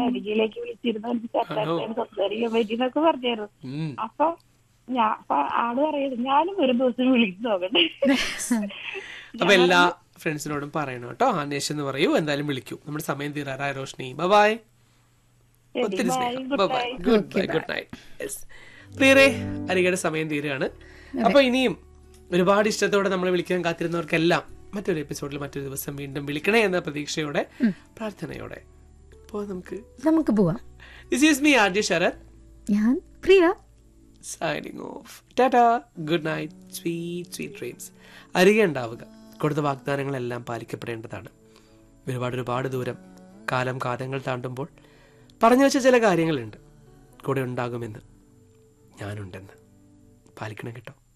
അരികിലേക്ക് വിളിച്ചിരുന്നു എനിക്ക് സംസാരിക്കാൻ സംസാരിക്കാൻ പറ്റിയെന്നൊക്കെ പറഞ്ഞായിരുന്നു ഉം. അപ്പൊ ഞാൻ അപ്പൊ ആള് പറയുന്നത് ഞാനും ഒരു ദിവസം വിളിച്ചു നോക്കട്ടെ അപ്പൊ എല്ലാ ഫ്രണ്ട്സിനോടും പറയണം കേട്ടോ അന്വേഷണം എന്ന് പറയൂ എന്തായാലും വിളിക്കൂ നമ്മുടെ സമയം തീരാറായ റോഷ്നി ബൈ ശരി, ഒത്തിരി bye, സ്നേഹം good bye night. Goodbye good night yes പ്രിയരെ അരികയുടെ സമയം തീരുകയാണ് അപ്പൊ ഇനിയും ഒരുപാട് ഇഷ്ടത്തോടെ നമ്മൾ വിളിക്കാൻ കാത്തിരുന്നവർക്കെല്ലാം മറ്റൊരു എപ്പിസോഡിൽ മറ്റൊരു ദിവസം വീണ്ടും വിളിക്കണേ എന്ന പ്രതീക്ഷയോടെ പ്രാർത്ഥനയോടെ അപ്പോൾ നമുക്ക് നമുക്ക് പോവാം this is me R J Sarath ഞാൻ Priya signing off tata good night sweet sweet dreams അരികെ ഉണ്ടാവുക കൊടുത്ത വാഗ്ദാനങ്ങളെല്ലാം പാലിക്കപ്പെടേണ്ടതാണ് ഒരുപാട് ഒരുപാട് ദൂരം കാലം കാലങ്ങൾ താണ്ടുമ്പോൾ പറഞ്ഞു വെച്ച ചില കാര്യങ്ങളുണ്ട് കൂടെ ഉണ്ടാകുമെന്ന് ഞാനുണ്ടെന്ന് പാലിക്കണം കേട്ടോ